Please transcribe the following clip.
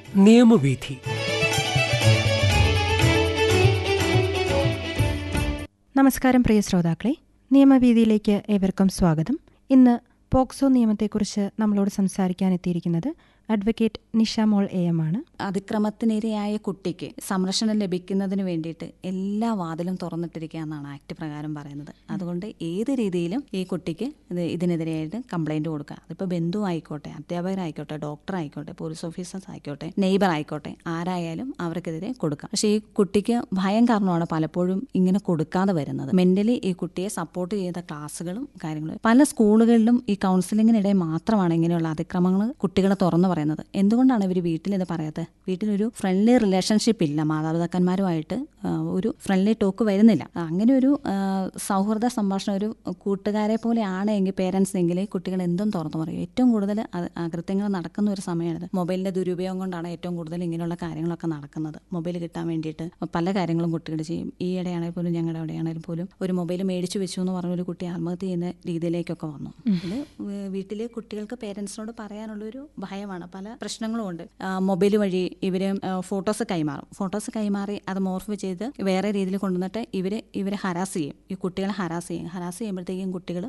നിയമവീഥി നമസ്കാരം പ്രിയ ശ്രോതാക്കളെ നിയമവീതിയിലേക്ക് ഏവർക്കും സ്വാഗതം ഇന്ന് പോക്സോ നിയമത്തെക്കുറിച്ച് നമ്മളോട് സംസാരിക്കാൻ എത്തിയിരിക്കുന്നത് advocate Nisha Mol A M ആണ് അതിക്രമത്തിനിരയായ കുട്ടിക്ക് സംരക്ഷണം ലഭിക്കുന്നതിന് വേണ്ടിയിട്ട് എല്ലാ വാതിലും തുറന്നിട്ടിരിക്കുക എന്നാണ് ആക്ട് പ്രകാരം പറയുന്നത് അതുകൊണ്ട് ഏത് രീതിയിലും ഈ കുട്ടിക്ക് ഇത് ഇതിനെതിരെയായിട്ട് കംപ്ലൈന്റ് കൊടുക്കുക അതിപ്പോൾ ബന്ധു ആയിക്കോട്ടെ അധ്യാപകരായിക്കോട്ടെ ഡോക്ടർ ആയിക്കോട്ടെ പോലീസ് ഓഫീസേഴ്സ് ആയിക്കോട്ടെ നെയ്ബർ ആയിക്കോട്ടെ ആരായാലും അവർക്കെതിരെ കൊടുക്കാം പക്ഷേ ഈ കുട്ടിക്ക് ഭയം കാരണമാണ് പലപ്പോഴും ഇങ്ങനെ കൊടുക്കാതെ വരുന്നത് മെന്റലി ഈ കുട്ടിയെ സപ്പോർട്ട് ചെയ്ത ക്ലാസ്സുകളും കാര്യങ്ങളും പല സ്കൂളുകളിലും ഈ കൗൺസിലിങ്ങിനിടെ മാത്രമാണ് ഇങ്ങനെയുള്ള അതിക്രമങ്ങൾ കുട്ടികളെ തുറന്നു പറയുന്നത് എന്തുകൊണ്ടാണ് ഇവർ വീട്ടിൽ ഇത് പറയാത്തത് വീട്ടിലൊരു ഫ്രണ്ട്ലി റിലേഷൻഷിപ്പ് ഇല്ല മാതാപിതാക്കന്മാരുമായിട്ട് ആ, ഒരു ഫ്രണ്ട്ലി ടോക്ക് വരുന്നില്ല അങ്ങനെ ഒരു ആ, സൗഹൃദ സംഭാഷണം ഒരു കൂട്ടുകാരെ പോലെയാണ് എങ്കിൽ പേരൻസ് എങ്കിൽ കുട്ടികൾ എന്തും തുറന്നു പറയും ഏറ്റവും കൂടുതൽ അകൃത്യങ്ങൾ നടക്കുന്ന ഒരു സമയമാണിത് മൊബൈലിന്റെ ദുരുപയോഗം കൊണ്ടാണ് ഏറ്റവും കൂടുതൽ ഇങ്ങനെയുള്ള കാര്യങ്ങളൊക്കെ നടക്കുന്നത് മൊബൈൽ കിട്ടാൻ വേണ്ടിയിട്ട് പല കാര്യങ്ങളും കുട്ടികൾ ചെയ്യും ഈ ഇടയാണെങ്കിൽ പോലും ഞങ്ങളുടെ അവിടെയാണെങ്കിൽ പോലും ഒരു മൊബൈൽ മേടിച്ചു വെച്ചു എന്ന് പറഞ്ഞ ഒരു കുട്ടി ആത്മഹത്യ ചെയ്യുന്ന രീതിയിലേക്കൊക്കെ വന്നു ഇത് വീട്ടിലെ കുട്ടികൾക്ക് പേരൻസിനോട് പറയാനുള്ളൊരു ഭയമാണ് പല പ്രശ്നങ്ങളും ഉണ്ട് മൊബൈൽ വഴി ഇവര് ഫോട്ടോസ് കൈമാറും ഫോട്ടോസ് കൈമാറി അത് മോർഫ് ചെയ്ത് വേറെ രീതിയിൽ കൊണ്ടുവന്നിട്ട് ഇവര് ഇവരെ ഹരാസ് ചെയ്യും ഈ കുട്ടികളെ ഹരാസ് ചെയ്യും ഹരാസ് ചെയ്യുമ്പോഴത്തേക്കും കുട്ടികൾ